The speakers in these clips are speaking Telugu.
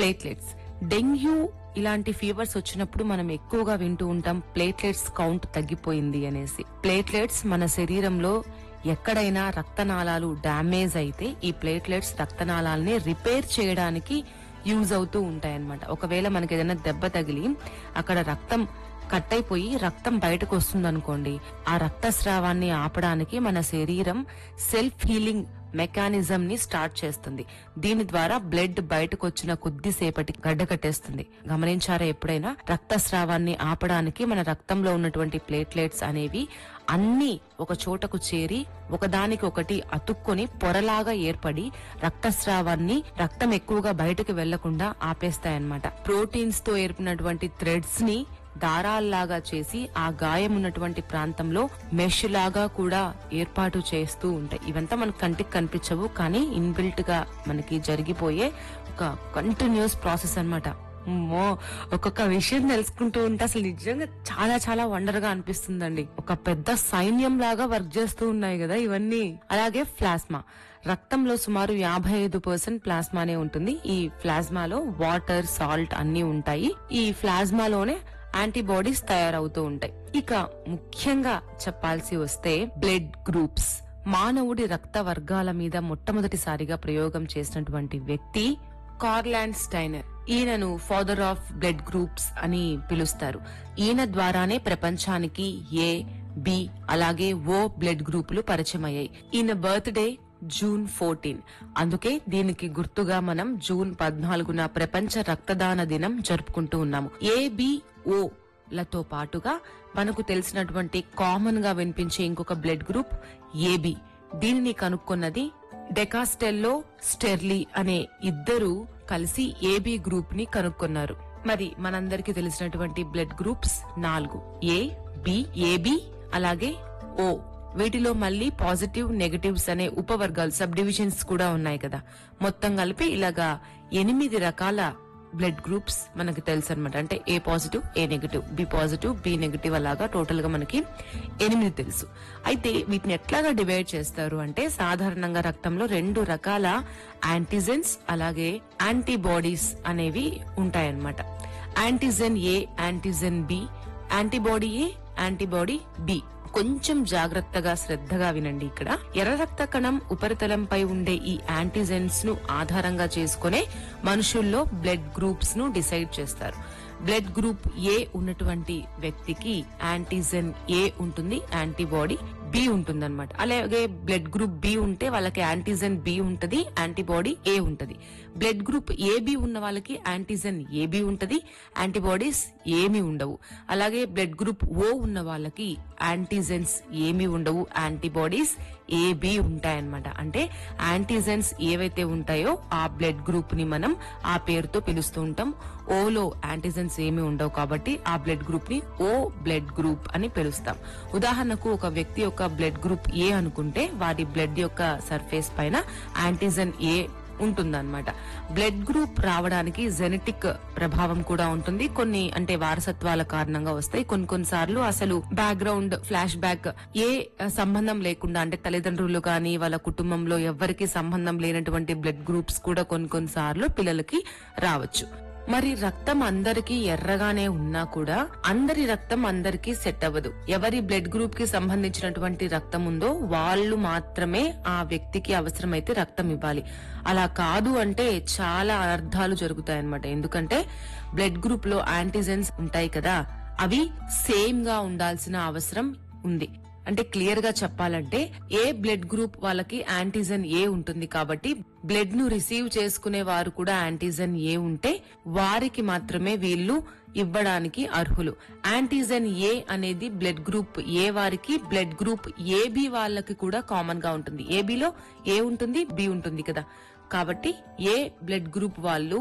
ప్లేట్లెట్స్ డెంగ్యూ ఇలాంటి ఫీవర్స్ వచ్చినప్పుడు మనం ఎక్కువగా వింటూ ఉంటాం ప్లేట్లెట్స్ కౌంట్ తగ్గిపోయింది అనేసి ప్లేట్లెట్స్ మన శరీరంలో ఎక్కడైనా రక్తనాళాలు డ్యామేజ్ అయితే ఈ ప్లేట్లెట్స్ రక్తనాళాలని రిపేర్ చేయడానికి యూజ్ అవుతూ ఉంటాయన్నమాట ఒకవేళ మనకి ఏదైనా దెబ్బ తగిలి అక్కడ రక్తం కట్ అయిపోయి రక్తం బయటకు వస్తుంది అనుకోండి ఆ రక్తస్రావాన్ని ఆపడానికి మన శరీరం సెల్ఫ్ హీలింగ్ మెకానిజం ని స్టార్ట్ చేస్తుంది దీని ద్వారా బ్లడ్ బయటకు వచ్చిన కొద్దిసేపటి గడ్డ కట్టేస్తుంది గమనించారా ఎప్పుడైనా రక్తస్రావాన్ని ఆపడానికి మన రక్తంలో ఉన్నటువంటి ప్లేట్లెట్స్ అనేవి అన్ని ఒక చోటకు చేరి ఒకదానికి ఒకటి అతుక్కొని పొరలాగా ఏర్పడి రక్తస్రావాన్ని రక్తం ఎక్కువగా బయటకు వెళ్లకుండా ఆపేస్తాయన్నమాట ప్రోటీన్స్ తో ఏర్పడినటువంటి థ్రెడ్స్ ని దారాల్లాగా చేసి ఆ గాయం ఉన్నటువంటి ప్రాంతంలో మెష్ లాగా కూడా ఏర్పాటు చేస్తూ ఉంటాయి ఇవంతా మనకు కంటికి కనిపించవు కానీ ఇన్బిల్ట్ గా మనకి జరిగిపోయే ఒక కంటిన్యూస్ ప్రాసెస్ అన్నమాట అమ్మో ఒక్కొక్క విషయం తెలుసుకుంటూ ఉంటే అసలు నిజంగా చాలా చాలా వండర్ గా అనిపిస్తుందండి ఒక పెద్ద సైన్యం లాగా వర్క్ చేస్తూ ఉన్నాయి కదా ఇవన్నీ అలాగే ప్లాస్మా రక్తంలో సుమారు యాభై ఐదు పర్సెంట్ ప్లాస్మానే ఉంటుంది ఈ ప్లాస్మాలో వాటర్ సాల్ట్ అన్ని ఉంటాయి ఈ ప్లాస్మాలోనే యాంటీబాడీస్ తయారవుతూ ఉంటాయి ఇక ముఖ్యంగా చెప్పాల్సి వస్తే బ్లడ్ గ్రూప్స్ మానవుడి రక్త వర్గాల మీద మొట్టమొదటిసారిగా ప్రయోగం చేసినటువంటి వ్యక్తి కార్లాండ్ స్టైనర్ ఈయనను ఫాదర్ ఆఫ్ బ్లడ్ గ్రూప్స్ అని పిలుస్తారు ఈయన ద్వారానే ప్రపంచానికి ఏ బి అలాగే ఓ బ్లడ్ గ్రూపులు పరిచయం అయ్యాయి ఈయన బర్త్డే జూన్ ఫోర్టీన్ అందుకే దీనికి గుర్తుగా మనం జూన్ పద్నాలుగున ప్రపంచ రక్తదాన దినం జరుపుకుంటూ ఉన్నాము ఏబిఓ లతో పాటుగా మనకు తెలిసినటువంటి కామన్ గా వినిపించే ఇంకొక బ్లడ్ గ్రూప్ ఏబి దీనిని కనుక్కున్నది డెకాస్టెల్లో స్టెర్లీ అనే ఇద్దరు కలిసి ఏబి గ్రూప్ ని కనుక్కున్నారు మరి మనందరికి తెలిసినటువంటి బ్లడ్ గ్రూప్స్ నాలుగు ఏ బి ఏబి అలాగే ఓ వీటిలో మళ్ళీ పాజిటివ్ నెగటివ్స్ అనే ఉపవర్గాలు సబ్ డివిజన్స్ కూడా ఉన్నాయి కదా మొత్తం కలిపి ఇలాగా ఎనిమిది రకాల బ్లడ్ గ్రూప్స్ మనకి తెలుసు అనమాట అంటే A positive A negative B positive B negative అలాగా టోటల్ గా మనకి ఎనిమిది తెలుసు అయితే వీటిని ఎట్లాగా డివైడ్ చేస్తారు అంటే సాధారణంగా రక్తంలో రెండు రకాల యాంటీజెన్స్ అలాగే యాంటీబాడీస్ అనేవి ఉంటాయన్నమాట antigen A antigen B antibody A antibody B కొంచెం జాగ్రత్తగా శ్రద్ధగా వినండి ఇక్కడ ఎర్ర రక్త కణం ఉపరితలంపై ఉండే ఈ యాంటీజెన్స్ ను ఆధారంగా చేసుకునే మనుషుల్లో బ్లడ్ గ్రూప్స్ ను డిసైడ్ చేస్తారు బ్లడ్ గ్రూప్ ఏ ఉన్నటువంటి వ్యక్తికి యాంటీజెన్ ఏ ఉంటుంది యాంటీబాడీ బి ఉంటుంది అనమాట అలాగే బ్లడ్ గ్రూప్ బి ఉంటే వాళ్ళకి యాంటీజెన్ బి ఉంటది యాంటీబాడీ ఏ ఉంటది బ్లడ్ గ్రూప్ ఏబి ఉన్న వాళ్ళకి యాంటీజెన్ ఏబి ఉంటది యాంటీబాడీస్ ఏమీ ఉండవు అలాగే బ్లడ్ గ్రూప్ ఓ ఉన్న వాళ్ళకి యాంటీజెన్స్ ఏమీ ఉండవు యాంటీబాడీస్ ఏబి ఉంటాయన్నమాట అంటే యాంటీజెన్స్ ఏవైతే ఉంటాయో ఆ బ్లడ్ గ్రూప్ ని మనం ఆ పేరుతో పిలుస్తూ ఉంటాం ఓలో యాంటీజెన్స్ ఏమీ ఉండవు కాబట్టి ఆ బ్లడ్ గ్రూప్ ని ఓ బ్లడ్ గ్రూప్ అని పిలుస్తాం ఉదాహరణకు ఒక వ్యక్తి యొక్క బ్లడ్ గ్రూప్ ఏ అనుకుంటే వారి బ్లడ్ యొక్క సర్ఫేస్ పైన యాంటీజెన్ ఏ ఉంటుందన్నమాట బ్లడ్ గ్రూప్ రావడానికి జెనెటిక్ ప్రభావం కూడా ఉంటుంది కొన్ని అంటే వారసత్వాల కారణంగా వస్తాయి కొన్ని కొన్నిసార్లు అసలు బ్యాక్గ్రౌండ్ ఫ్లాష్ బ్యాక్ ఏ సంబంధం లేకుండా అంటే తల్లిదండ్రులు కానీ వాళ్ళ కుటుంబంలో ఎవ్వరికి సంబంధం లేనటువంటి బ్లడ్ గ్రూప్స్ కూడా కొన్ని కొన్నిసార్లు పిల్లలకి రావచ్చు మరి రక్తం అందరికీ ఎర్రగానే ఉన్నా కూడా అందరి రక్తం అందరికీ సెట్ అవ్వదు ఎవరి బ్లడ్ గ్రూప్ కి సంబంధించినటువంటి రక్తం ఉందో వాళ్ళు మాత్రమే ఆ వ్యక్తికి అవసరమైతే రక్తం ఇవ్వాలి అలా కాదు అంటే చాలా అనర్థాలు జరుగుతాయి అనమాట ఎందుకంటే బ్లడ్ గ్రూప్ లో యాంటీజెన్స్ ఉంటాయి కదా అవి సేమ్ గా ఉండాల్సిన అవసరం ఉంది అంటే క్లియర్ గా చెప్పాలంటే ఏ బ్లడ్ గ్రూప్ వాళ్ళకి యాంటీజెన్ ఏ ఉంటుంది కాబట్టి బ్లడ్ ను రిసీవ్ చేసుకునే వారు కూడా యాంటీజెన్ ఏ ఉంటే వారికి మాత్రమే వీళ్ళు ఇవ్వడానికి అర్హులు యాంటీజెన్ ఏ అనేది బ్లడ్ గ్రూప్ ఏ వారికి బ్లడ్ గ్రూప్ ఏబి వాళ్ళకి కూడా కామన్ గా ఉంటుంది ఏబిలో ఏ ఉంటుంది బి ఉంటుంది కదా కాబట్టి ఏ బ్లడ్ గ్రూప్ వాళ్ళు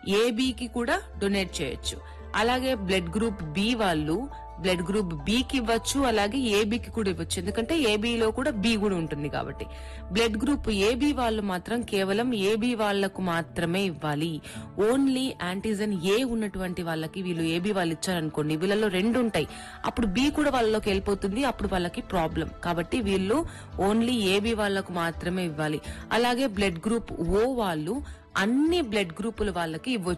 ఏబికి కూడా డొనేట్ చేయొచ్చు అలాగే బ్లడ్ గ్రూప్ బి వాళ్ళు బ్లడ్ గ్రూప్ బికి ఇవ్వచ్చు అలాగే ఏబికి కూడా ఇవ్వచ్చు ఎందుకంటే ఏబిలో కూడా బి కూడా ఉంటుంది కాబట్టి బ్లడ్ గ్రూప్ ఏబి వాళ్ళు మాత్రం కేవలం ఏబి వాళ్లకు మాత్రమే ఇవ్వాలి ఓన్లీ యాంటీజన్ ఏ ఉన్నటువంటి వాళ్ళకి వీళ్ళు ఏబి వాళ్ళు ఇచ్చారనుకోండి వీళ్ళలో రెండు ఉంటాయి అప్పుడు బి కూడా వాళ్ళలోకి వెళ్ళిపోతుంది అప్పుడు వాళ్ళకి ప్రాబ్లం కాబట్టి వీళ్ళు ఓన్లీ ఏబి వాళ్ళకు మాత్రమే ఇవ్వాలి అలాగే బ్లడ్ గ్రూప్ ఓ వాళ్ళు అన్ని బ్లడ్ గ్రూపుల వాళ్ళకి ఇవ్వచ్చు